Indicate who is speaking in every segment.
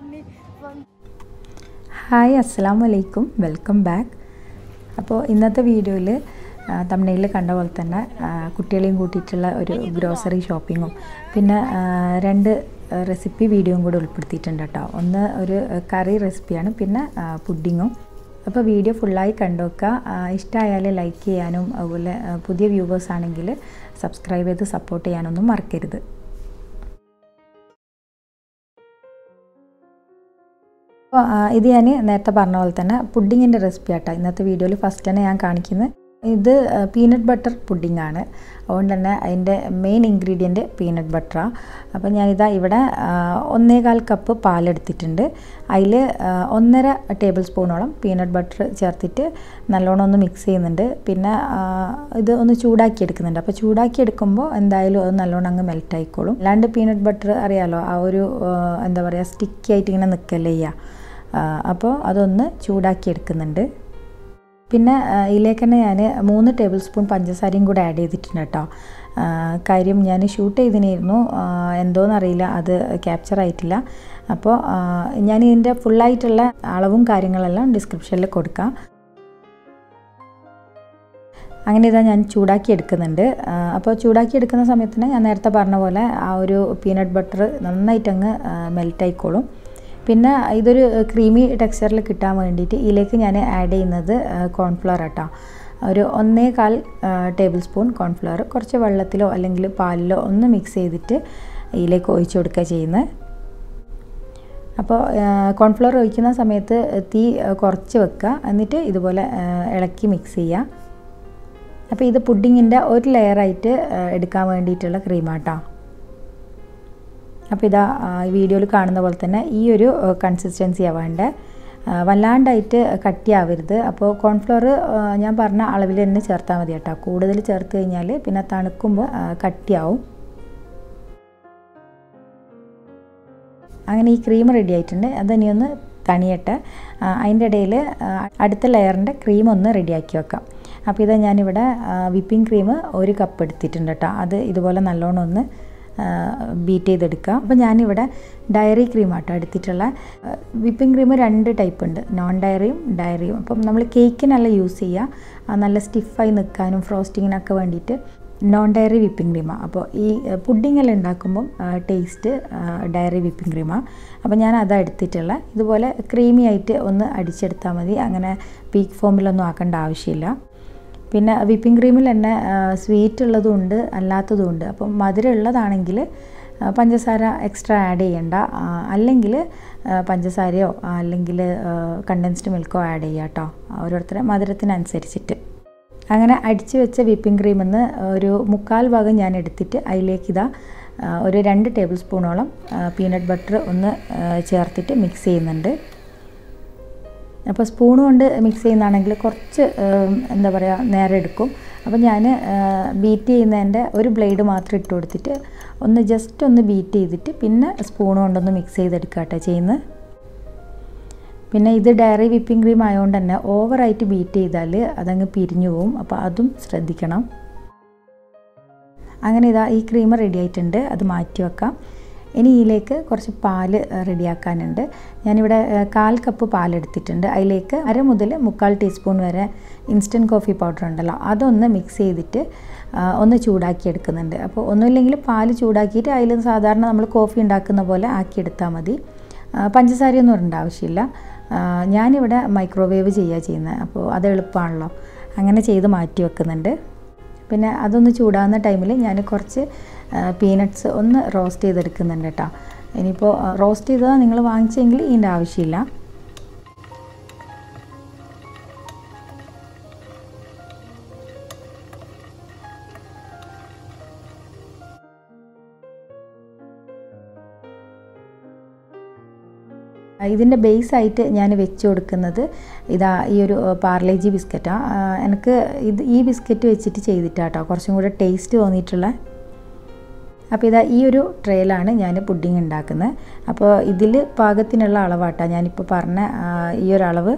Speaker 1: funny, fun.
Speaker 2: Hi അസ്സാം വലൈക്കും welcome back അപ്പോൾ ഇന്നത്തെ വീഡിയോയിൽ തമിഴ്നയിൽ കണ്ട പോലെ തന്നെ ആ, കുട്ടികളെയും കൂട്ടിയിട്ടുള്ള ഒരു ഗ്രോസറി ഷോപ്പിങ്ങും പിന്നെ ആ, രണ്ട് റെസിപ്പി വീഡിയോയും കൂടെ ഉൾപ്പെടുത്തിയിട്ടുണ്ട് കേട്ടോ ഒന്ന് ഒരു കറി റെസിപ്പിയാണ് പിന്നെ പുഡിങ്ങും അപ്പോൾ വീഡിയോ ഫുള്ളായി കണ്ടുവെക്കുക ഇഷ്ടമായാൽ ലൈക്ക് ചെയ്യാനും അതുപോലെ ആ, പുതിയ വ്യൂവേഴ്സ് ആണെങ്കിൽ സബ്സ്ക്രൈബ് ചെയ്ത് സപ്പോർട്ട് ചെയ്യാനൊന്നും മറക്കരുത് അപ്പോൾ ആ, ഇത് ഞാൻ നേരത്തെ പറഞ്ഞ പോലെ തന്നെ പുഡിങ്ങിൻ്റെ റെസിപ്പി ആട്ടോ ഇന്നത്തെ വീഡിയോയിൽ ഫസ്റ്റ് തന്നെ ഞാൻ കാണിക്കുന്നത് ഇത് പീനട്ട് ബട്ടർ പുഡിംഗ് ആണ് അതുകൊണ്ട് തന്നെ അതിൻ്റെ മെയിൻ ഇൻഗ്രീഡിയൻറ്റ് പീനട്ട് ബട്ടറാണ് അപ്പോൾ ഞാനിതാ ഇവിടെ ആ, ഒന്നേകാൽ കപ്പ് പാലെടുത്തിട്ടുണ്ട് അതിൽ ഒന്നര ടേബിൾ സ്പൂണോളം പീനട്ട് ബട്ടർ ചേർത്തിട്ട് നല്ലോണം ഒന്ന് മിക്സ് ചെയ്യുന്നുണ്ട് പിന്നെ ആ, ഇത് ഒന്ന് ചൂടാക്കി എടുക്കുന്നുണ്ട് അപ്പോൾ ചൂടാക്കി എടുക്കുമ്പോൾ എന്തായാലും അത് നല്ലോണം അങ്ങ് മെൽറ്റ് ആയിക്കോളും അല്ലാണ്ട് പീനട്ട് ബട്ടർ അറിയാലോ ആ ഒരു ആ, എന്താ പറയുക സ്റ്റിക്കി ആയിട്ട് ഇങ്ങനെ നിൽക്കല്ലേ ചെയ്യുക അപ്പോൾ അതൊന്ന് ചൂടാക്കി എടുക്കുന്നുണ്ട് പിന്നെ ആ, ഇതിലേക്ക് തന്നെ ഞാൻ മൂന്ന് ടേബിൾ സ്പൂൺ പഞ്ചസാരയും കൂടെ ആഡ് ചെയ്തിട്ടുണ്ട് കേട്ടോ ആ, കാര്യം ഞാൻ ഷൂട്ട് ചെയ്തിനായിരുന്നു ആ, എന്തോന്നറിയില്ല അത് ക്യാപ്ചർ ആയിട്ടില്ല അപ്പോൾ ആ, ഞാൻ ഇതിൻ്റെ ഫുള്ളായിട്ടുള്ള അളവും കാര്യങ്ങളെല്ലാം ഡിസ്ക്രിപ്ഷനിൽ കൊടുക്കാം അങ്ങനെ ഇതാ ഞാൻ ചൂടാക്കി എടുക്കുന്നുണ്ട് ആ, അപ്പോൾ ചൂടാക്കി എടുക്കുന്ന സമയത്തിന് ഞാൻ നേരത്തെ പറഞ്ഞ പോലെ ആ ഒരു പീനട്ട് ബട്ടർ നന്നായിട്ടങ്ങ് മെൽറ്റ് ആയിക്കോളും പിന്നെ ഇതൊരു ക്രീമി ടെക്സ്ചറിൽ കിട്ടാൻ വേണ്ടിയിട്ട് ഇതിലേക്ക് ഞാൻ ആഡ് ചെയ്യുന്നത് കോൺഫ്ലവർ ആട്ടോ ഒരു ഒന്നേ കാൽ ടേബിൾ സ്പൂൺ കോൺഫ്ലവർ കുറച്ച് വെള്ളത്തിലോ അല്ലെങ്കിൽ പാലിലോ ഒന്ന് മിക്സ് ചെയ്തിട്ട് ഇതിലേക്ക് ഒഴിച്ചു കൊടുക്കുക ചെയ്യുന്നത് അപ്പോൾ കോൺഫ്ലവർ ഒഴിക്കുന്ന സമയത്ത് തീ കുറച്ച് വെക്കുക എന്നിട്ട് ഇതുപോലെ ആ, ഇളക്കി മിക്സ് ചെയ്യുക അപ്പോൾ ഇത് പുഡിങ്ങിൻ്റെ ഒരു ലെയറായിട്ട് എടുക്കാൻ വേണ്ടിയിട്ടുള്ള ക്രീമാട്ടോ അപ്പോൾ ഇതാ ആ, ഈ വീഡിയോയിൽ കാണുന്ന പോലെ തന്നെ ഈ ഒരു കൺസിസ്റ്റൻസിയാണ് വേണ്ടത് ആ, വല്ലാണ്ടായിട്ട് കട്ടിയാവരുത് അപ്പോൾ കോൺഫ്ലവർ ഞാൻ പറഞ്ഞ അളവിൽ തന്നെ ചേർത്താൽ മതി കേട്ടോ കൂടുതൽ ചേർത്ത് കഴിഞ്ഞാൽ പിന്നെ തണുക്കുമ്പോൾ ആ, കട്ടിയാവും അങ്ങനെ ഈ ക്രീം റെഡി ആയിട്ടുണ്ട് അതിനി ഒന്ന് തണിയട്ടെ ആ, അതിൻ്റെ ഇടയിൽ ആ, അടുത്ത ലെയറിൻ്റെ ക്രീം ഒന്ന് റെഡിയാക്കി വെക്കാം അപ്പോൾ ഇത് ഞാനിവിടെ വിപ്പിംഗ് ക്രീം ഒരു കപ്പ് എടുത്തിട്ടുണ്ട് കേട്ടോ അത് ഇതുപോലെ നല്ലോണം ഒന്ന് ബീറ്റ് ചെയ്തെടുക്കുക അപ്പോൾ ഞാനിവിടെ ഡയറി ക്രീം ആട്ടോ എടുത്തിട്ടുള്ള വിപ്പിംഗ് ക്രീം രണ്ട് ടൈപ്പ് ഉണ്ട് നോൺ ഡയറിയും ഡയറിയും അപ്പം നമ്മൾ കേക്കിനല്ല യൂസ് ചെയ്യുക ആ, നല്ല സ്റ്റിഫായി നിൽക്കാനും ഫ്രോസ്റ്റിങ്ങിനൊക്കെ വേണ്ടിയിട്ട് നോൺ ഡയറി വിപ്പിംഗ് ക്രീമാണ് അപ്പോൾ ഈ പുഡിംഗ് എല്ലാം ഉണ്ടാക്കുമ്പം ടേസ്റ്റ് ഡയറി വിപ്പിംഗ് ക്രീമാണ് അപ്പോൾ ഞാൻ അതാ എടുത്തിട്ടുള്ള ഇതുപോലെ ക്രീമി ആയിട്ട് ഒന്ന് അടിച്ചെടുത്താൽ മതി അങ്ങനെ പീക്ക് ഫോമിലൊന്നും ആക്കേണ്ട ആവശ്യമില്ല പിന്നെ വിപ്പിംഗ് ക്രീമിൽ തന്നെ സ്വീറ്റ് ഉള്ളതും ഉണ്ട് അല്ലാത്തതും ഉണ്ട് അപ്പം മധുരം ഉള്ളതാണെങ്കിൽ ആ, പഞ്ചസാര എക്സ്ട്രാ ആഡ് ചെയ്യണ്ട ആ, അല്ലെങ്കിൽ ആ, പഞ്ചസാരയോ ആ, അല്ലെങ്കിൽ കണ്ടൻസ്ഡ് മിൽക്കോ ആഡ് ചെയ്യുക കേട്ടോ ഓരോരുത്തരുടെ മധുരത്തിനനുസരിച്ചിട്ട് അങ്ങനെ അടിച്ചു വെച്ച വിപ്പിംഗ് ക്രീമിൽ നിന്ന് ഒരു മുക്കാൽ ഭാഗം ഞാൻ എടുത്തിട്ട് അതിലേക്ക് ഇതാ ആ, ഒരു രണ്ട് ടേബിൾ സ്പൂണോളം പീനട്ട് ബട്ടർ ഒന്ന് ആ, ചേർത്തിട്ട് മിക്സ് ചെയ്യുന്നുണ്ട് അപ്പോൾ സ്പൂൺ കൊണ്ട് മിക്സ് ചെയ്യുന്നതാണെങ്കിൽ കുറച്ച് ഉം, എന്താ പറയുക നേരം എടുക്കും അപ്പോൾ ഞാൻ ബീറ്റ് ചെയ്യുന്നതിൻ്റെ ഒരു ബ്ലേഡ് മാത്രം ഇട്ട് കൊടുത്തിട്ട് ഒന്ന് ജസ്റ്റ് ഒന്ന് ബീറ്റ് ചെയ്തിട്ട് പിന്നെ സ്പൂൺ കൊണ്ടൊന്ന് മിക്സ് ചെയ്തെടുക്കുക കേട്ടോ ചെയ്യുന്നത് പിന്നെ ഇത് ഡയറി വിപ്പിംഗ് ക്രീം ആയതുകൊണ്ട് തന്നെ ഓവറായിട്ട് ബീറ്റ് ചെയ്താൽ അതങ്ങ് പിരിഞ്ഞു പോവും അപ്പോൾ അതും ശ്രദ്ധിക്കണം അങ്ങനെ ഇതാ ഈ ക്രീം റെഡി ആയിട്ടുണ്ട് അത് മാറ്റി വെക്കാം ഇനി ഇതിലേക്ക് കുറച്ച് പാല് റെഡിയാക്കാനുണ്ട് ഞാനിവിടെ ഏഹ്, കാൽ കപ്പ് പാലെടുത്തിട്ടുണ്ട് അതിലേക്ക് അര മുതൽ മുക്കാൽ ടീസ്പൂൺ വരെ ഇൻസ്റ്റൻറ്റ് കോഫി പൗഡർ ഉണ്ടല്ലോ അതൊന്ന് മിക്സ് ചെയ്തിട്ട് ആ, ഒന്ന് ചൂടാക്കി എടുക്കുന്നുണ്ട് അപ്പോൾ ഒന്നുമില്ലെങ്കിൽ പാല് ചൂടാക്കിയിട്ട് അതിൽ സാധാരണ നമ്മൾ കോഫി ഉണ്ടാക്കുന്ന പോലെ ആക്കിയെടുത്താൽ മതി ആ, പഞ്ചസാരയൊന്നും ഇടേണ്ട ആവശ്യമില്ല ആ, ഞാനിവിടെ മൈക്രോവേവ് ചെയ്യുക ചെയ്യുന്നത് അപ്പോൾ അത് എളുപ്പമാണല്ലോ അങ്ങനെ ചെയ്ത് മാറ്റി വെക്കുന്നുണ്ട് പിന്നെ അതൊന്ന് ചൂടാകുന്ന ടൈമിൽ ഞാൻ കുറച്ച് പീനട്ട്സ് ഒന്ന് റോസ്റ്റ് ചെയ്തെടുക്കുന്നുണ്ട് കേട്ടോ ഇനിയിപ്പോൾ റോസ്റ്റ് ചെയ്തതാണ് നിങ്ങൾ വാങ്ങിച്ചെങ്കിൽ ഇതിൻ്റെ ആവശ്യമില്ല ഇതിൻ്റെ ബേസ് ആയിട്ട് ഞാൻ വെച്ച് കൊടുക്കുന്നത് ഇതാ ഈ ഒരു പാർലേജി ബിസ്ക്കറ്റാണ് എനിക്ക് ഇത് ഈ ബിസ്ക്കറ്റ് വെച്ചിട്ട് ചെയ്തിട്ടാട്ടോ കുറച്ചും കൂടെ ടേസ്റ്റ് തോന്നിയിട്ടുള്ള അപ്പോൾ ഇതാ ഈ ഒരു ട്രേയിലാണ് ഞാൻ പുഡിങ് ഉണ്ടാക്കുന്നത് അപ്പോൾ ഇതിൽ പാകത്തിനുള്ള അളവാട്ടോ ഞാനിപ്പോൾ പറഞ്ഞ ആ, ഈ ഒരു അളവ്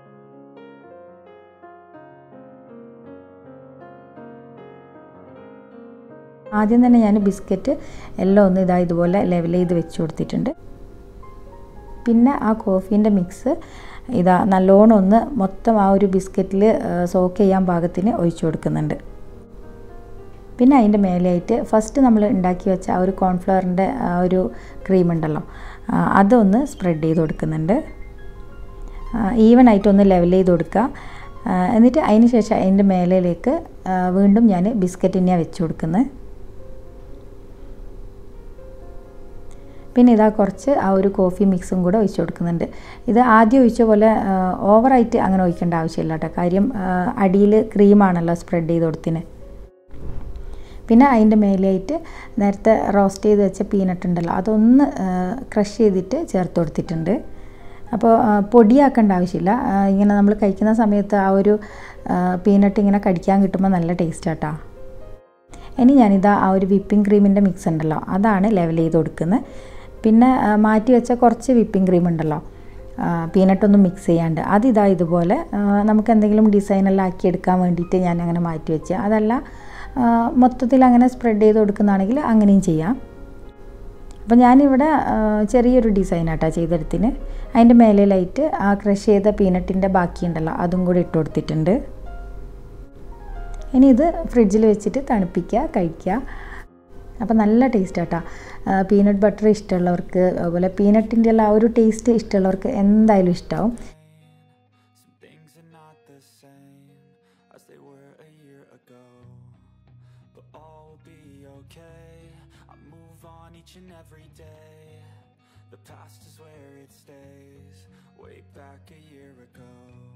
Speaker 2: ആദ്യം തന്നെ ഞാൻ ബിസ്ക്കറ്റ് എല്ലാം ഒന്ന് ഇതാ ഇതുപോലെ ലെവൽ ചെയ്ത് വെച്ച് കൊടുത്തിട്ടുണ്ട് പിന്നെ ആ കോഫീൻ്റെ മിക്സ് ഇതാ നല്ലോണം ഒന്ന് മൊത്തം ആ ഒരു ബിസ്ക്കറ്റിൽ സോക്ക് ചെയ്യാൻ പാകത്തിന് ഒഴിച്ചു കൊടുക്കുന്നുണ്ട് പിന്നെ അതിൻ്റെ മേലെയായിട്ട് ഫസ്റ്റ് നമ്മൾ ഉണ്ടാക്കി വെച്ച ആ ഒരു കോൺഫ്ലവറിൻ്റെ ആ ഒരു ക്രീം ഉണ്ടല്ലോ ആ, അതൊന്ന് സ്പ്രെഡ് ചെയ്ത് കൊടുക്കുന്നുണ്ട് ഈവൻ ആയിട്ട് ഒന്ന് ലെവൽ ചെയ്ത് കൊടുക്കുക ആ, എന്നിട്ട് അതിന് ശേഷം അതിൻ്റെ മേലയിലേക്ക് ആ, വീണ്ടും ഞാൻ ബിസ്ക്കറ്റ് തന്നെയാണ് വെച്ച് കൊടുക്കുന്നത് പിന്നെ ഇതാ കുറച്ച് ആ ഒരു കോഫി മിക്സും കൂടെ ഒഴിച്ച് കൊടുക്കുന്നുണ്ട് ഇത് ആദ്യം ഒഴിച്ച പോലെ ഓവറായിട്ട് അങ്ങനെ ഒഴിക്കേണ്ട ആവശ്യമില്ല കേട്ടോ കാര്യം അടിയിൽ ക്രീമാണല്ലോ സ്പ്രെഡ് ചെയ്ത് കൊടുത്തിന് പിന്നെ അതിൻ്റെ മേലെയായിട്ട് നേരത്തെ റോസ്റ്റ് ചെയ്ത് വെച്ച പീനട്ട് ഉണ്ടല്ലോ അതൊന്ന് ക്രഷ് ചെയ്തിട്ട് ചേർത്ത് കൊടുത്തിട്ടുണ്ട് അപ്പോൾ ആ, പൊടിയാക്കേണ്ട ആവശ്യമില്ല ആ, ഇങ്ങനെ നമ്മൾ കഴിക്കുന്ന സമയത്ത് ആ ഒരു പീനട്ട് ഇങ്ങനെ കടിക്കാൻ കിട്ടുമ്പോൾ നല്ല ടേസ്റ്റ് ആട്ടാ ഇനി ഞാനിതാ ആ ഒരു വിപ്പിംഗ് ക്രീമിൻ്റെ മിക്സ് ഉണ്ടല്ലോ അതാണ് ലെവൽ ചെയ്ത് കൊടുക്കുന്നത് പിന്നെ ആ, മാറ്റി വെച്ച കുറച്ച് വിപ്പിംഗ് ക്രീം ഉണ്ടല്ലോ പീനട്ടൊന്നും മിക്സ് ചെയ്യാണ്ട് അതിതാ ഇതുപോലെ ആ, നമുക്ക് എന്തെങ്കിലും ഡിസൈനെല്ലാം ആക്കി എടുക്കാൻ വേണ്ടിയിട്ട് ഞാൻ അങ്ങനെ മാറ്റി വെച്ച് അതല്ല ആ, മൊത്തത്തിൽ അങ്ങനെ സ്പ്രെഡ് ചെയ്ത് കൊടുക്കുന്നതാണെങ്കിൽ അങ്ങനെയും ചെയ്യാം അപ്പോൾ ഞാനിവിടെ ആ, ചെറിയൊരു ഡിസൈനാട്ടോ ചെയ്തെടുത്തിന് അതിൻ്റെ മേലിലായിട്ട് ആ ക്രഷ് ചെയ്ത പീനട്ടിൻ്റെ ബാക്കിയുണ്ടല്ലോ അതും കൂടി ഇട്ട് കൊടുത്തിട്ടുണ്ട് ഇനി ഇത് ഫ്രിഡ്ജിൽ വെച്ചിട്ട് തണുപ്പിക്കുക കഴിക്കുക അപ്പോൾ നല്ല ടേസ്റ്റ് ആട്ടാ പീനട്ട് ബട്ടർ ഇഷ്ടമുള്ളവർക്ക് അതുപോലെ പീനട്ടിൻ്റെ എല്ലാ ഒരു ടേസ്റ്റ് ഇഷ്ടമുള്ളവർക്ക് എന്തായാലും ഇഷ്ടമാവും
Speaker 1: Some things are not the same as they were a year ago. But all will be okay. I move on each and every day. The past is where it stays. Way back a year ago.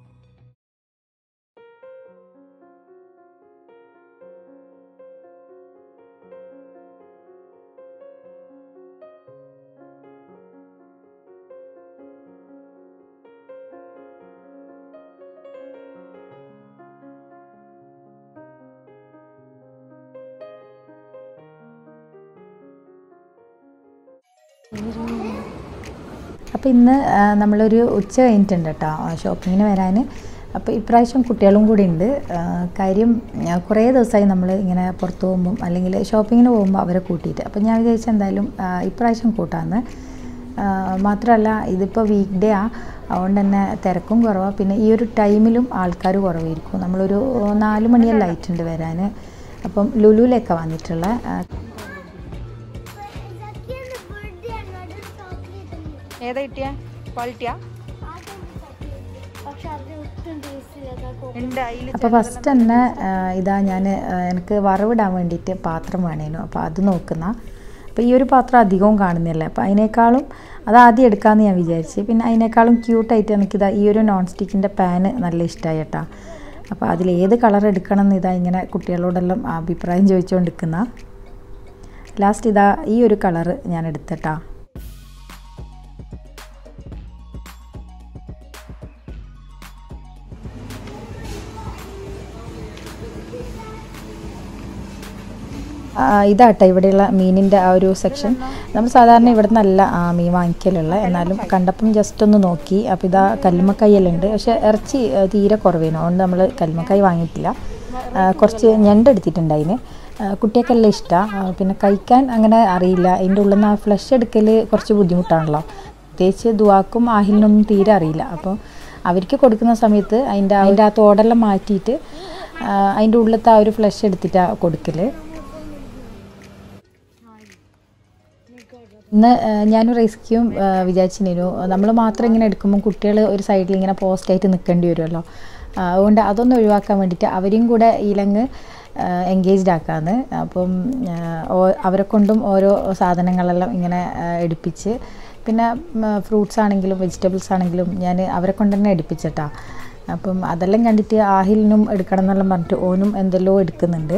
Speaker 2: അപ്പോൾ ഇന്ന് ആ, നമ്മളൊരു ഉച്ച കഴിഞ്ഞിട്ടുണ്ട് കേട്ടോ ഷോപ്പിങ്ങിന് വരാൻ അപ്പോൾ ഇപ്രാവശ്യം കുട്ടികളും കൂടി ഉണ്ട് ആ, കാര്യം ആ, കുറേ ദിവസമായി നമ്മൾ ഇങ്ങനെ പുറത്ത് പോകുമ്പം അല്ലെങ്കിൽ ഷോപ്പിങ്ങിന് പോകുമ്പോൾ അവരെ കൂട്ടിയിട്ട് അപ്പോൾ ഞാൻ വിചാരിച്ച എന്തായാലും ആ, ഇപ്രാവശ്യം കൂട്ടാമെന്ന് ആ, മാത്രമല്ല ഇതിപ്പോൾ വീക്ക് ഡേ ആ അതുകൊണ്ട് തന്നെ തിരക്കും കുറവാണ് പിന്നെ ഈ ഒരു ടൈമിലും ആൾക്കാർ കുറവായിരിക്കും നമ്മളൊരു നാല് മണിയെല്ലാം ആയിട്ടുണ്ട് വരാൻ അപ്പം ലുലുവിലേക്ക് വന്നിട്ടുള്ള ആ,
Speaker 3: സത്യം ബർത്ത്ഡേ ആണ് ചോക്ലേറ്റ്
Speaker 2: ഏതാ കിട്ടിയ ക്വാളിറ്റിയാ
Speaker 3: പക്ഷെ അത് ഒട്ടും ടേസ്റ്റ് ഇല്ലാത്ത
Speaker 2: ഉണ്ട് അപ്പോൾ ഫസ്റ്റ് തന്നെ ആ, ഇതാ ഞാൻ എനിക്ക് വറവിടാൻ വേണ്ടിയിട്ട് പാത്രം വേണേനു അപ്പോൾ അത് നോക്കുന്ന അപ്പോൾ ഈ ഒരു പാത്രം അധികവും കാണുന്നില്ല അപ്പോൾ അതിനേക്കാളും അത് ആദ്യം എടുക്കാമെന്ന് ഞാൻ വിചാരിച്ച് പിന്നെ അതിനേക്കാളും ക്യൂട്ടായിട്ട് എനിക്കിതാ ഈ ഒരു നോൺ സ്റ്റിക്കിൻ്റെ പാന് നല്ല ഇഷ്ടമായി കേട്ടോ അപ്പോൾ അതിൽ ഏത് കളർ എടുക്കണം എന്ന് ഇതാ ഇങ്ങനെ കുട്ടികളോടെല്ലാം അഭിപ്രായം ചോദിച്ചുകൊണ്ടിരിക്കുന്ന ലാസ്റ്റ് ഇതാ ഈ ഒരു കളറ് ഞാൻ എടുത്തട്ടാ ആ, ഇതാട്ടോ ഇവിടെയുള്ള മീനിൻ്റെ ആ ഒരു സെക്ഷൻ നമ്മൾ സാധാരണ ഇവിടെ നിന്നല്ല ആ, മീൻ വാങ്ങിക്കലുള്ള എന്നാലും കണ്ടപ്പം ജസ്റ്റ് ഒന്ന് നോക്കി അപ്പോൾ ഇതാ കല്ലുമ്മക്കായെല്ലാം ഉണ്ട് പക്ഷേ ഇറച്ചി ആ, തീരെ കുറവേനു അതുകൊണ്ട് നമ്മൾ കല്ലുമ്മക്കായ് വാങ്ങിയിട്ടില്ല ആ, കുറച്ച് ഞണ്ട് എടുത്തിട്ടുണ്ട് അതിന് ആ, കുട്ടികൾക്കെല്ലാം ഇഷ്ടമാണ് പിന്നെ കഴിക്കാൻ അങ്ങനെ അറിയില്ല അതിൻ്റെ ഉള്ളിൽ നിന്ന് ആ ഫ്ലഷ് എടുക്കൽ കുറച്ച് ബുദ്ധിമുട്ടാണല്ലോ പ്രത്യേകിച്ച് ദുവാക്കും ആഹിലിനൊന്നും തീരെ അറിയില്ല അപ്പോൾ അവർക്ക് കൊടുക്കുന്ന സമയത്ത് അതിൻ്റെ അതിൻ്റെ ആ തോടെല്ലാം മാറ്റിയിട്ട് ആ, അതിൻ്റെ ഉള്ളിലത്തെ ആ ഒരു ഫ്ലഷ് എടുത്തിട്ടാണ് കൊടുക്കൽ ഇന്ന് ഞാനും റെസ്ക്യൂം വിചാരിച്ചിരുന്നു നമ്മൾ മാത്രം ഇങ്ങനെ എടുക്കുമ്പോൾ കുട്ടികൾ ഒരു സൈഡിൽ ഇങ്ങനെ പോസ്റ്റായിട്ട് നിൽക്കേണ്ടി വരുമല്ലോ ആ, അതുകൊണ്ട് അതൊന്നും ഒഴിവാക്കാൻ വേണ്ടിയിട്ട് അവരെയും കൂടെ ഈലങ്ങ് എൻഗേജ്ഡ് ആക്കാന്ന് അപ്പം ആ, ഓ- അവരെ കൊണ്ടും ഓരോ സാധനങ്ങളെല്ലാം ഇങ്ങനെ ആ, എടുപ്പിച്ച് പിന്നെ ഫ്രൂട്ട്സ് ആണെങ്കിലും വെജിറ്റബിൾസ് ആണെങ്കിലും ഞാൻ അവരെ കൊണ്ട് തന്നെ എടുപ്പിച്ചിട്ടാ അപ്പം അതെല്ലാം കണ്ടിട്ട് ആഹിലിനും എടുക്കണം എന്നെല്ലാം പറഞ്ഞിട്ട് ഓനും എന്തെല്ലോ എടുക്കുന്നുണ്ട്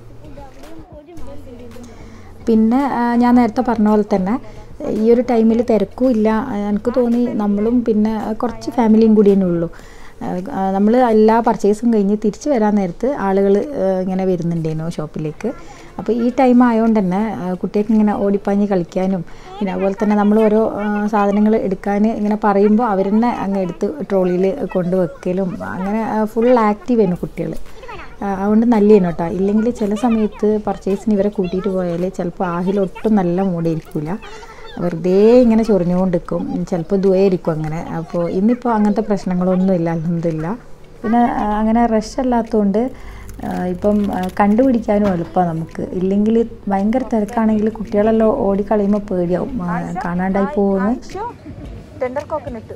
Speaker 2: പിന്നെ ആ, ഞാൻ നേരത്തെ പറഞ്ഞ പോലെ തന്നെ ഈ ഒരു ടൈമിൽ തിരക്കും ഇല്ല ആ, എനിക്ക് തോന്നി നമ്മളും പിന്നെ കുറച്ച് ഫാമിലിയും കൂടി തന്നെ ഉള്ളൂ നമ്മൾ എല്ലാ പർച്ചേസും കഴിഞ്ഞ് തിരിച്ച് വരാൻ നേരത്ത് ആളുകൾ ഇങ്ങനെ വരുന്നുണ്ടേനു ഷോപ്പിലേക്ക് അപ്പോൾ ഈ ടൈം ആയതുകൊണ്ട് തന്നെ ആ, കുട്ടികൾക്ക് ഇങ്ങനെ ഓടിപ്പാഞ്ഞ് കളിക്കാനും പിന്നെ അതുപോലെ തന്നെ നമ്മൾ ഓരോ സാധനങ്ങൾ എടുക്കാൻ ഇങ്ങനെ പറയുമ്പോൾ അവർ തന്നെ അങ്ങ് എടുത്ത് ട്രോളിയിൽ കൊണ്ട് വെക്കലും അങ്ങനെ ഫുൾ ആക്റ്റീവ് ആയിരുന്നു കുട്ടികൾ ആ, അതുകൊണ്ട് നല്ലതാണ് കേട്ടോ ഇല്ലെങ്കിൽ ചില സമയത്ത് പർച്ചേസിന് ഇവരെ കൂട്ടിയിട്ട് പോയാൽ ചിലപ്പോൾ ആഹിലൊട്ടും നല്ല മൂടിയിരിക്കില്ല വെറുതെ ഇങ്ങനെ ചൊറിഞ്ഞുകൊണ്ടിരിക്കും ചിലപ്പോൾ ദുവായിരിക്കും അങ്ങനെ അപ്പോൾ ഇന്നിപ്പോൾ അങ്ങനത്തെ പ്രശ്നങ്ങളൊന്നും ഇല്ല അലഹമില്ല പിന്നെ ആ, അങ്ങനെ റഷ് അല്ലാത്തതുകൊണ്ട് ആ, ഇപ്പം ആ, കണ്ടുപിടിക്കാനും എളുപ്പമാണ് നമുക്ക് ഇല്ലെങ്കിൽ ഭയങ്കര തിരക്കാണെങ്കിൽ കുട്ടികളെല്ലാം ഓടിക്കളയുമ്പോൾ പേടിയാവും ആ, കാണാണ്ടായി പോകുന്നു ടെൻഡർ കോക്കനട്ട്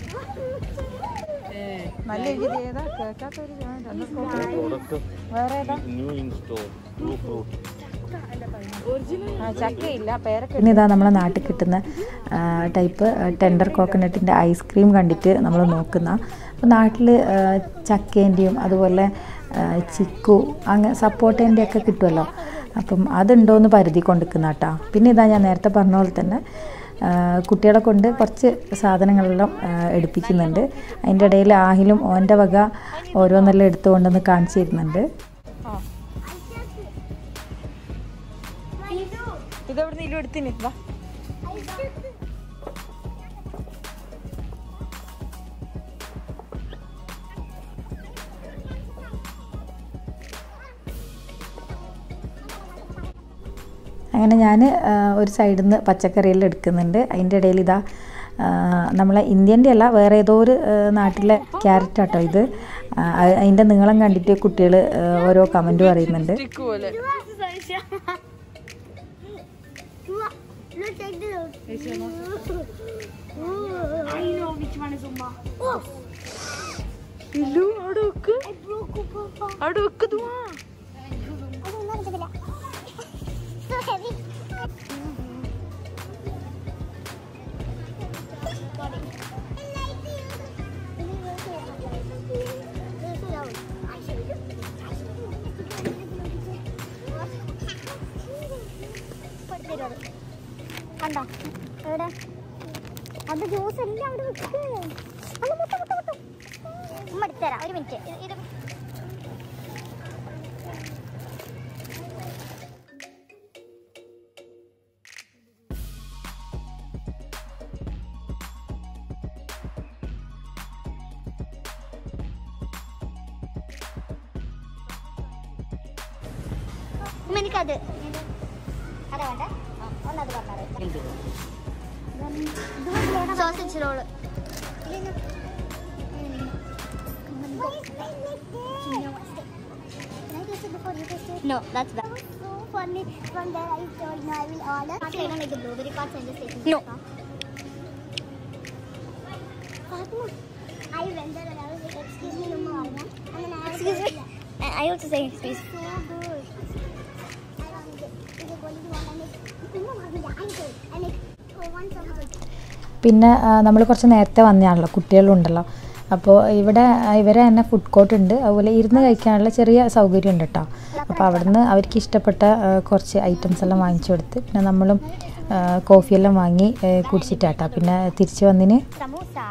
Speaker 2: നല്ല രീതി ഏതാ കേൾക്കാത്തൊരു ടെൻഡർ കോക്കനട്ട് വേറെ ഏതാ
Speaker 4: new in store blue fruit
Speaker 2: ചക്കയില്ല പേരക്ക പിന്നെ ഇതാ നമ്മളെ നാട്ടിൽ കിട്ടുന്ന ആ, ടൈപ്പ് ടെൻഡർ കോക്കനട്ടിൻ്റെ ഐസ്ക്രീം കണ്ടിട്ട് നമ്മൾ നോക്കുന്ന അപ്പോൾ നാട്ടിൽ ചക്കേൻ്റെയും അതുപോലെ ആ, ചിക്കു അങ്ങ് സപ്പോർട്ടേൻ്റെ ഒക്കെ കിട്ടുമല്ലോ അപ്പം അതുണ്ടോയെന്ന് പരിധി കൊണ്ടിരിക്കുന്ന കേട്ടോ പിന്നെ ഇതാ ഞാൻ നേരത്തെ പറഞ്ഞ പോലെ തന്നെ ആ, കുട്ടികളെ കൊണ്ട് കുറച്ച് സാധനങ്ങളെല്ലാം ആ, എടുപ്പിക്കുന്നുണ്ട് അതിൻ്റെ ഇടയിൽ ആഹിലും ഓൻ്റെ വക ഓരോന്നെല്ലാം എടുത്തുകൊണ്ടെന്ന് കാണിച്ചു തരുന്നുണ്ട് ഇതെവിടെ നിന്ന് എടുത്തിന് വാ അങ്ങനെ ഞാൻ ഒരു സൈഡിൽ നിന്ന് പച്ചക്കറിയെല്ലാം എടുക്കുന്നുണ്ട് അതിൻ്റെ ഇടയിൽ ഇതാ ആ, നമ്മളെ ഇന്ത്യൻ്റെ അല്ല വേറെ ഏതോ ഒരു ആ, നാട്ടിലെ ക്യാരറ്റ് ആട്ടോ ഇത് ആ, അ- അതിൻ്റെ നീളം കണ്ടിട്ട് കുട്ടികൾ ഓരോ കമൻറ്റ് പറയുന്നുണ്ട്
Speaker 3: Look at this. I know which one is Umma. Oh, I broke Umma. അതൊന്നും എടുക്കത്തില്ല. So heavy. കണ്ടോ എവിടെ അത് ജ്യൂസ് എല്ലാം അവിടെ വെക്ക് അല്ല മുട്ട മുട്ട മുട്ട ഉമ്മ എടുത്തുതരാം ഒരു മിനിറ്റ് ഇത് ഉമ്മ എനിക്കത് അതാ വേണ്ട ഒന്നത് പറഞ്ഞത് sausage roll No, that's bad. So funny. From there, I told no, I will order. Actually, I don't like the blueberry parts. I'm just taking. No. Fatma, I went there and I was like, "Excuse me, Mama." And then I was excuse me. I also say excuse. So good. I want it. Is it going to want? I'm like, no, Mama, I'm good. I'm like, oh, one so good.
Speaker 2: പിന്നെ നമ്മൾ കുറച്ച് നേരത്തെ വന്നതാണല്ലോ കുട്ടികളുണ്ടല്ലോ അപ്പോൾ ഇവിടെ ആ, ഇവരെ തന്നെ food court ഉണ്ട് അതുപോലെ ഇരുന്ന് കഴിക്കാനുള്ള ചെറിയ സൗകര്യം ഉണ്ട് കേട്ടോ അപ്പോൾ അവിടുന്ന് അവർക്ക് ഇഷ്ടപ്പെട്ട ആ, കുറച്ച് ഐറ്റംസ് എല്ലാം വാങ്ങിച്ചു കൊടുത്ത് പിന്നെ നമ്മളും ആ, കോഫിയെല്ലാം വാങ്ങി ആ, കുടിച്ചിട്ടാട്ടോ പിന്നെ തിരിച്ച് വന്നിന്
Speaker 3: Samosa.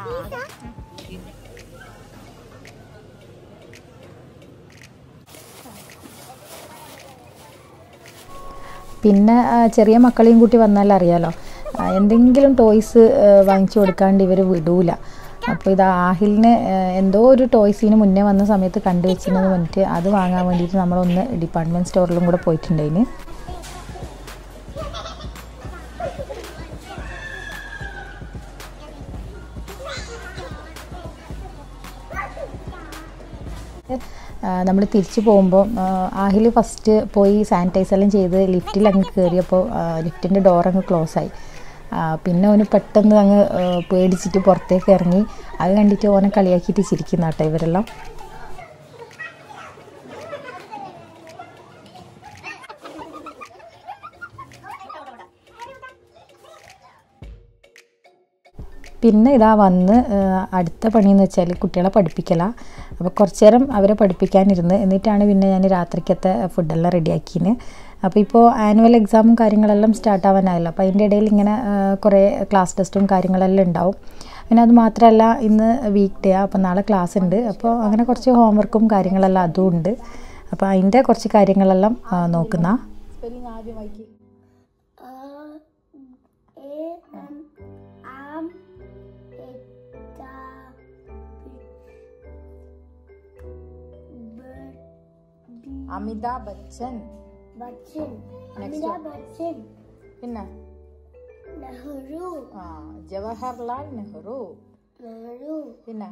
Speaker 2: പിന്നെ ആ, ചെറിയ മക്കളെയും കൂട്ടി വന്നാൽ അറിയാലോ ആ, എന്തെങ്കിലും ടോയ്സ് വാങ്ങിച്ചു കൊടുക്കാണ്ട് ഇവർ വിടൂല അപ്പോൾ ഇത് ആഹിലിന് ആ, എന്തോ ഒരു ടോയ്സിന് മുന്നേ വന്ന സമയത്ത് കണ്ടു വെച്ചിരുന്നത് പറഞ്ഞിട്ട് അത് വാങ്ങാൻ വേണ്ടിയിട്ട് നമ്മളൊന്ന് ഡിപ്പാർട്ട്മെൻറ്റ് സ്റ്റോറിലും കൂടെ പോയിട്ടുണ്ടായിന് നമ്മൾ തിരിച്ചു പോകുമ്പോൾ ആഹിൽ ഫസ്റ്റ് പോയി സാനിറ്റൈസ് എല്ലാം ചെയ്ത് ലിഫ്റ്റിൽ അങ്ങ് കയറിയപ്പോൾ ലിഫ്റ്റിൻ്റെ ഡോർ അങ്ങ് ക്ലോസ് ആയി ആ, പിന്നെ ഓന് പെട്ടെന്ന് അങ്ങ് ആ, പേടിച്ചിട്ട് പുറത്തേക്ക് ഇറങ്ങി അത് കണ്ടിട്ട് ഓനെ കളിയാക്കിയിട്ട് ചിരിക്കുന്ന കേട്ടോ ഇവരെല്ലാം പിന്നെ ഇതാ വന്ന് ആ, അടുത്ത പണിയെന്ന് വെച്ചാൽ കുട്ടികളെ പഠിപ്പിക്കലാണ് അപ്പോൾ കുറച്ച് നേരം അവരെ പഠിപ്പിക്കാനിരുന്ന് എന്നിട്ടാണ് പിന്നെ ഞാൻ രാത്രിക്കത്തെ ഫുഡെല്ലാം റെഡിയാക്കിന് അപ്പോൾ ഇപ്പോൾ ആനുവൽ എക്സാമും കാര്യങ്ങളെല്ലാം സ്റ്റാർട്ട് ആവാനായല്ലോ അപ്പോൾ അതിൻ്റെ ഇടയിൽ ഇങ്ങനെ ആ, കുറേ ക്ലാസ് ടെസ്റ്റും കാര്യങ്ങളെല്ലാം ഉണ്ടാവും പിന്നെ അത് മാത്രമല്ല ഇന്ന് വീക്ക് ഡേ അപ്പോൾ നാളെ ക്ലാസ് ഉണ്ട് അപ്പോൾ അങ്ങനെ കുറച്ച് ഹോംവർക്കും കാര്യങ്ങളെല്ലാം അതും ഉണ്ട് അപ്പോൾ അതിൻ്റെ കുറച്ച് കാര്യങ്ങളെല്ലാം ആ, നോക്കുന്ന
Speaker 3: A M am eta
Speaker 2: Amitabh Bachchan
Speaker 3: Bachchan.
Speaker 2: Next
Speaker 3: Amita
Speaker 2: one.
Speaker 3: Bachchan.
Speaker 2: പിന്നെ
Speaker 3: നെഹ്റു
Speaker 2: ആ ജവഹർലാൽ നെഹ്റു
Speaker 3: നെഹ്റു
Speaker 2: പിന്നെ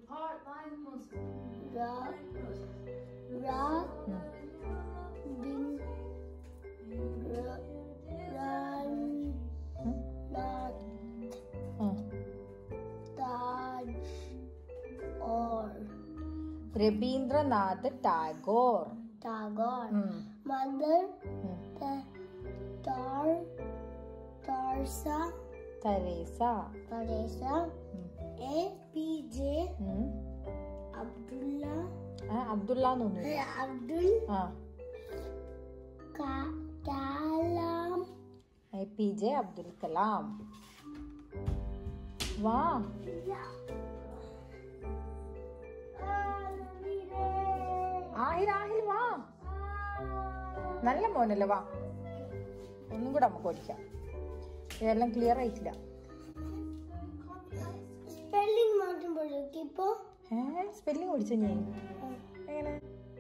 Speaker 3: റാ റാ ബിൻ റാ- റാൻ നാഥ്
Speaker 2: ഉം.
Speaker 3: താജ് ഓർ
Speaker 2: രവീന്ദ്രനാഥ് ടാഗോർ
Speaker 3: ടാഗോർ
Speaker 2: ഉം.
Speaker 3: മദർ
Speaker 2: ഉം.
Speaker 3: താർ താർസ
Speaker 2: തെരേസ
Speaker 3: തെരേസ
Speaker 2: ഉം.
Speaker 3: എ പി ജെ
Speaker 2: ഉം.
Speaker 3: അബ്ദുള്ള
Speaker 2: ആ, അബ്ദുള്ള എന്നൊന്നും
Speaker 3: അബ്ദുൽ
Speaker 2: ആ
Speaker 3: ക- Kalam
Speaker 2: A P J Abdul Kalam വാ ആഹിർ ആഹിർ വാ നല്ല മോനല്ലേ വാ ഒന്നും കൂടെ നമുക്ക് ഓടിക്കാം ഇതെല്ലാം ക്ലിയർ ആയിട്ടില്ല
Speaker 3: സ്പെല്ലിംഗ് മാറ്റുമ്പോഴേക്ക് ഇപ്പോ
Speaker 2: ഏ സ്പെല്ലിംഗ് ഓടിച്ച ഞാൻ എങ്ങനെ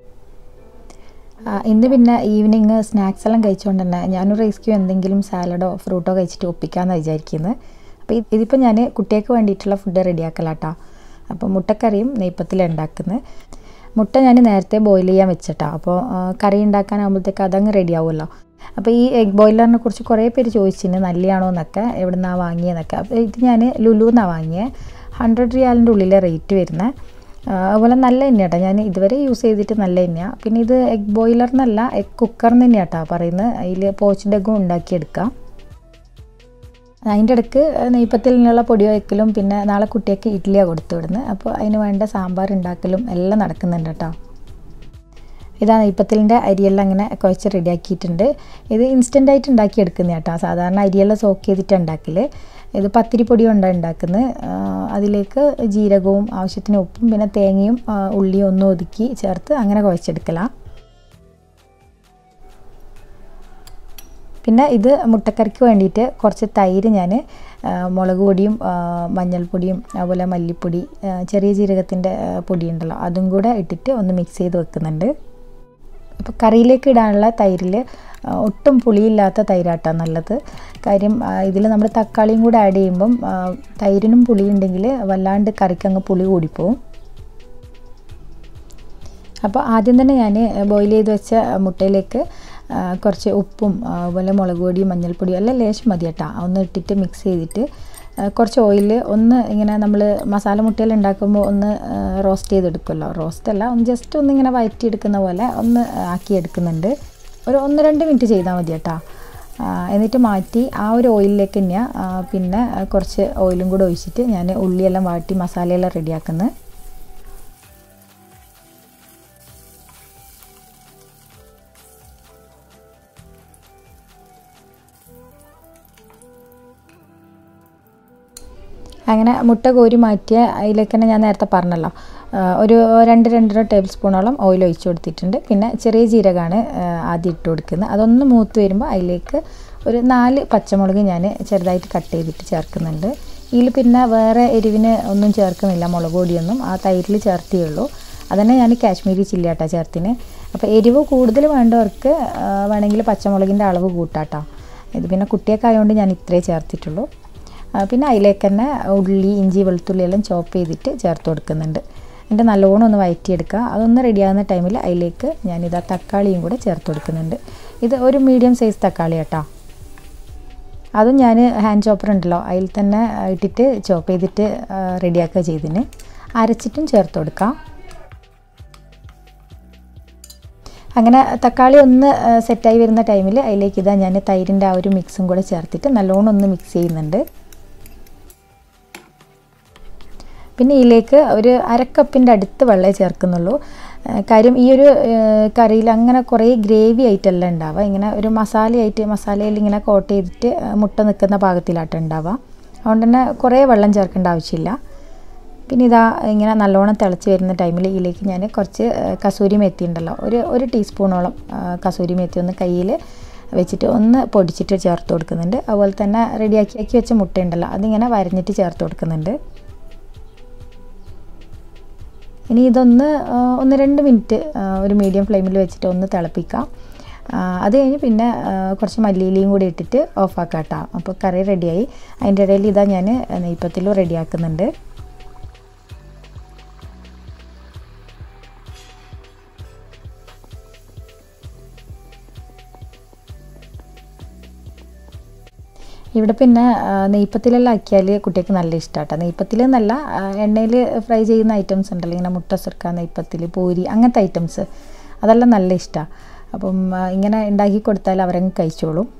Speaker 2: ഇന്ന് പിന്നെ ഈവനിങ് സ്നാക്സ് എല്ലാം കഴിച്ചുകൊണ്ട് തന്നെ ഞാനൊരു റൈസ്ക്യൂ എന്തെങ്കിലും സാലഡോ ഫ്രൂട്ടോ കഴിച്ചിട്ട് ഒപ്പിക്കാമെന്നാണ് വിചാരിക്കുന്നത് അപ്പോൾ ഇതിപ്പോൾ ഞാൻ കുട്ടികൾക്ക് വേണ്ടിയിട്ടുള്ള ഫുഡ് റെഡിയാക്കലാട്ടാ അപ്പോൾ മുട്ടക്കറിയും നെയ്പ്പത്തിലാണ് ഉണ്ടാക്കുന്നത് മുട്ട ഞാൻ നേരത്തെ ബോയിൽ ചെയ്യാൻ വെച്ചിട്ടാ അപ്പോൾ ആ, കറി ഉണ്ടാക്കാനാകുമ്പോഴത്തേക്ക് അതങ്ങ് റെഡി ആവുമല്ലോ അപ്പോൾ ഈ എഗ് ബോയിലറിനെ കുറിച്ച് കുറേ പേര് ചോദിച്ചിന് നല്ലയാണോ എന്നൊക്കെ എവിടെ നിന്നാണ് വാങ്ങിയതെന്നൊക്കെ അപ്പോൾ ഇത് ഞാൻ ലുലുന്നാണ് വാങ്ങിയത് ഹൺഡ്രഡ് റിയാലിൻ്റെ ഉള്ളിലെ റേറ്റ് വരുന്നത് ആ, അതുപോലെ നല്ല തന്നെയാട്ടോ ഞാൻ ഇതുവരെ യൂസ് ചെയ്തിട്ട് നല്ല തന്നെയാണ് പിന്നെ ഇത് എഗ് ബോയിലറിനല്ല എഗ് കുക്കറിന് തന്നെയാട്ടോ പറയുന്നത് അതിൽ പോച്ച് ഡെഗും ഉണ്ടാക്കിയെടുക്കാം അതിൻ്റെ ഇടയ്ക്ക് നെയ്പ്പത്തിലുള്ള പൊടി വയ്ക്കലും പിന്നെ നാളെ കുട്ടിയൊക്കെ ഇഡ്ഡലിയാണ് കൊടുത്തു വിടുന്നത് അപ്പോൾ അതിന് വേണ്ട സാമ്പാർ ഉണ്ടാക്കലും എല്ലാം നടക്കുന്നുണ്ട് കേട്ടോ ഇതാ നെയ്പ്പത്തിലിൻ്റെ അരിയെല്ലാം അങ്ങനെ കുഴച്ച് റെഡിയാക്കിയിട്ടുണ്ട് ഇത് ഇൻസ്റ്റൻ്റ് ആയിട്ട് ഉണ്ടാക്കിയെടുക്കുന്ന കേട്ടോ സാധാരണ അരിയെല്ലാം സോക്ക് ചെയ്തിട്ട് ഉണ്ടാക്കൽ ഇത് പത്തിരി പൊടി കൊണ്ടാണ് ഉണ്ടാക്കുന്നത് ആ, അതിലേക്ക് ജീരകവും ആവശ്യത്തിന് ഉപ്പും പിന്നെ തേങ്ങയും ആ, ഉള്ളിയും ഒന്നും ഒതുക്കി ചേർത്ത് അങ്ങനെ കുഴച്ചെടുക്കലാണ് പിന്നെ ഇത് മുട്ടക്കറിക്ക് വേണ്ടിയിട്ട് കുറച്ച് തൈര് ഞാൻ മുളക് പൊടിയും ആ, മഞ്ഞൾപ്പൊടിയും അതുപോലെ മല്ലിപ്പൊടി ആ, ചെറിയ ജീരകത്തിൻ്റെ ആ, പൊടി ഉണ്ടല്ലോ അതും കൂടെ ഇട്ടിട്ട് ഒന്ന് മിക്സ് ചെയ്ത് വെക്കുന്നുണ്ട് അപ്പോൾ കറിയിലേക്ക് ഇടാനുള്ള തൈരിൽ ഒട്ടും പുളിയില്ലാത്ത തൈരാട്ടാണ് നല്ലത് കാര്യം ഇതിൽ നമ്മൾ തക്കാളിയും കൂടെ ആഡ് ചെയ്യുമ്പം ആ, തൈരിനും പുളിയുണ്ടെങ്കിൽ വല്ലാണ്ട് കറിക്ക് അങ്ങ് പുളി കൂടിപ്പോവും അപ്പോൾ ആദ്യം തന്നെ ഞാൻ ബോയിൽ ചെയ്ത് വെച്ച മുട്ടയിലേക്ക് ആ, കുറച്ച് ഉപ്പും ആ, അതുപോലെ മുളക് പൊടിയും മഞ്ഞൾപ്പൊടിയും എല്ലാം ലേശം മതി കേട്ടോ ഒന്ന് ഇട്ടിട്ട് മിക്സ് ചെയ്തിട്ട് ആ, കുറച്ച് ഓയിൽ ഒന്ന് ഇങ്ങനെ നമ്മൾ മസാല മുട്ടയിൽ ഉണ്ടാക്കുമ്പോൾ ഒന്ന് റോസ്റ്റ് ചെയ്തെടുക്കുമല്ലോ റോസ്റ്റ് അല്ല ഒന്ന് ജസ്റ്റ് ഒന്ന് ഇങ്ങനെ വഴറ്റിയെടുക്കുന്ന പോലെ ഒന്ന് ആക്കി എടുക്കുന്നുണ്ട് ഒരു ഒന്ന് രണ്ട് മിനിറ്റ് ചെയ്താൽ മതി കേട്ടോ ആ, എന്നിട്ട് മാറ്റി ആ ഒരു ഓയിലിലേക്ക് തന്നെയാണ് ആ, പിന്നെ ആ, കുറച്ച് ഓയിലും കൂടെ ഒഴിച്ചിട്ട് ഞാൻ ഉള്ളിയെല്ലാം വാട്ടി മസാലയെല്ലാം റെഡിയാക്കുന്നത് അങ്ങനെ മുട്ട കോരി മാറ്റിയ അതിലേക്ക് തന്നെ ഞാൻ നേരത്തെ പറഞ്ഞല്ലോ ആ, ഒരു രണ്ട് രണ്ടര ടേബിൾ സ്പൂണോളം ഓയിൽ ഒഴിച്ചു കൊടുത്തിട്ടുണ്ട് പിന്നെ ചെറിയ ജീരകമാണ് ആ, ആദ്യം ഇട്ട് കൊടുക്കുന്നത് അതൊന്ന് മൂത്ത് വരുമ്പോൾ അതിലേക്ക് ഒരു നാല് പച്ചമുളക് ഞാൻ ചെറുതായിട്ട് കട്ട് ചെയ്തിട്ട് ചേർക്കുന്നുണ്ട് ഇതിൽ പിന്നെ വേറെ എരിവിന് ഒന്നും ചേർക്കുന്നില്ല മുളക് പൊടിയൊന്നും ആ തൈരിൽ ചേർത്തേ ഉള്ളൂ അതന്നെ ഞാൻ കാശ്മീരി ചില്ലി ആട്ടാ ചേർത്തിന് അപ്പോൾ എരിവ് കൂടുതൽ വേണ്ടവർക്ക് ആ, വേണമെങ്കിൽ പച്ചമുളകിൻ്റെ അളവ് കൂട്ടാട്ടോ ഇത് പിന്നെ കുട്ടിയൊക്കെ ആയതുകൊണ്ട് ഞാൻ ഇത്രേ ചേർത്തിട്ടുള്ളൂ ആ, പിന്നെ അതിലേക്ക് തന്നെ ഉള്ളി ഇഞ്ചി വെളുത്തുള്ളി എല്ലാം ചോപ്പ് ചെയ്തിട്ട് ചേർത്ത് കൊടുക്കുന്നുണ്ട് എന്നിട്ട് നല്ലോണം ഒന്ന് വഴറ്റിയെടുക്കുക അതൊന്ന് റെഡിയാകുന്ന ടൈമിൽ അതിലേക്ക് ഞാനിതാ തക്കാളിയും കൂടെ ചേർത്ത് കൊടുക്കുന്നുണ്ട് ഇത് ഒരു മീഡിയം സൈസ് തക്കാളി കേട്ടോ അതും ഞാൻ ഹാൻഡ് ചോപ്പർ ഉണ്ടല്ലോ അതിൽ തന്നെ ഇട്ടിട്ട് ചോപ്പ് ചെയ്തിട്ട് റെഡിയാക്കുക ചെയ്തിന് അരച്ചിട്ടും ചേർത്ത് കൊടുക്കാം അങ്ങനെ തക്കാളി ഒന്ന് ആ, സെറ്റായി വരുന്ന ടൈമിൽ അതിലേക്ക് ഇതാ ഞാൻ തൈരിൻ്റെ ആ ഒരു മിക്സും കൂടെ ചേർത്തിട്ട് നല്ലോണം ഒന്ന് മിക്സ് ചെയ്യുന്നുണ്ട് പിന്നെ ഇതിലേക്ക് ഒരു അരക്കപ്പിൻ്റെ അടുത്ത് വെള്ളമേ ചേർക്കുന്നുള്ളൂ ആ, കാര്യം ഈ ഒരു കറിയിൽ അങ്ങനെ കുറേ ഗ്രേവി ആയിട്ടല്ല ഉണ്ടാവുക ഇങ്ങനെ ഒരു മസാലയായിട്ട് മസാലയിൽ ഇങ്ങനെ കോട്ട് ചെയ്തിട്ട് ആ, മുട്ട നിൽക്കുന്ന പാകത്തിലാട്ട് ഉണ്ടാവുക അതുകൊണ്ട് തന്നെ കുറേ വെള്ളം ചേർക്കേണ്ട ആവശ്യമില്ല പിന്നെ ഇതാ ഇങ്ങനെ നല്ലോണം തിളച്ച് വരുന്ന ടൈമിൽ ഇതിലേക്ക് ഞാൻ കുറച്ച് ആ, കസൂരി മെത്തി ഉണ്ടല്ലോ ഒരു ഒരു ടീസ്പൂണോളം ആ, കസൂരി മെത്തി ഒന്ന് കയ്യിൽ വെച്ചിട്ട് ഒന്ന് പൊടിച്ചിട്ട് ചേർത്ത് കൊടുക്കുന്നുണ്ട് അതുപോലെ തന്നെ റെഡിയാക്കി ആക്കി വെച്ച മുട്ടയുണ്ടല്ലോ അതിങ്ങനെ വരഞ്ഞിട്ട് ചേർത്ത് കൊടുക്കുന്നുണ്ട് ഇനി ഇതൊന്ന് ആ, ഒന്ന് രണ്ട് മിനിറ്റ് ആ, ഒരു മീഡിയം ഫ്ലെയിമിൽ വെച്ചിട്ട് ഒന്ന് തിളപ്പിക്കാം ആ, അത് കഴിഞ്ഞ് പിന്നെ ആ, കുറച്ച് മല്ലിയിലയും കൂടി ഇട്ടിട്ട് ഓഫാക്കാം കേട്ടോ അപ്പോൾ കറി റെഡിയായി അതിൻ്റെ ഇടയിൽ ഇതാ ഞാൻ നെയ്പ്പത്തിലും റെഡിയാക്കുന്നുണ്ട് ഇവിടെ പിന്നെ ആ, നെയ്പ്പത്തിലെല്ലാം ആക്കിയാൽ കുട്ടികൾക്ക് നല്ല ഇഷ്ടമാട്ടോ നെയ്പ്പത്തിൽ എന്നല്ല എണ്ണയിൽ ഫ്രൈ ചെയ്യുന്ന ഐറ്റംസ് ഉണ്ടല്ലോ ഇങ്ങനെ മുട്ട സുർക്ക നെയ്പ്പത്തിൽ പൂരി അങ്ങനത്തെ ഐറ്റംസ് അതെല്ലാം നല്ല ഇഷ്ടമാണ് അപ്പം ആ, ഇങ്ങനെ ഉണ്ടാക്കി കൊടുത്താൽ അവരങ്ങ് കഴിച്ചോളും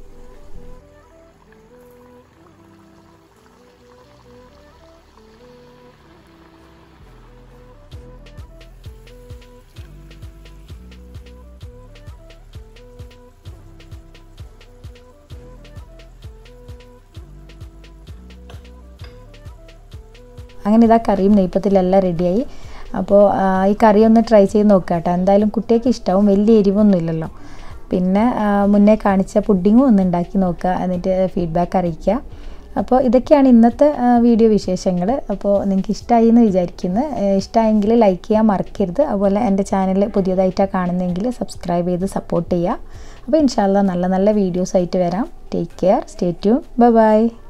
Speaker 2: അങ്ങനെ ഇതാ കറിയും നെയ്പ്പത്തിലെല്ലാം റെഡിയായി അപ്പോൾ ആ, ഈ കറി ഒന്ന് ട്രൈ ചെയ്ത് നോക്കുക കേട്ടോ എന്തായാലും കുട്ടികൾക്ക് ഇഷ്ടമാവും വലിയ എരിവൊന്നും ഇല്ലല്ലോ പിന്നെ ആ, മുന്നേ കാണിച്ച പുഡിങ്ങും ഒന്ന് ഉണ്ടാക്കി നോക്കുക എന്നിട്ട് ഫീഡ്ബാക്ക് അറിയിക്കുക അപ്പോൾ ഇതൊക്കെയാണ് ഇന്നത്തെ ആ, വീഡിയോ വിശേഷങ്ങൾ അപ്പോൾ നിങ്ങൾക്ക് ഇഷ്ടമായി എന്ന് വിചാരിക്കുന്നു ഇഷ്ടമായെങ്കിൽ ലൈക്ക് ചെയ്യാൻ മറക്കരുത് അതുപോലെ എൻ്റെ ചാനൽ പുതിയതായിട്ടാണ് കാണുന്നതെങ്കിൽ സബ്സ്ക്രൈബ് ചെയ്ത് സപ്പോർട്ട് ചെയ്യുക അപ്പോൾ ഇൻഷാല്ല നല്ല നല്ല വീഡിയോസ് ആയിട്ട് വരാം take care stay tune bye by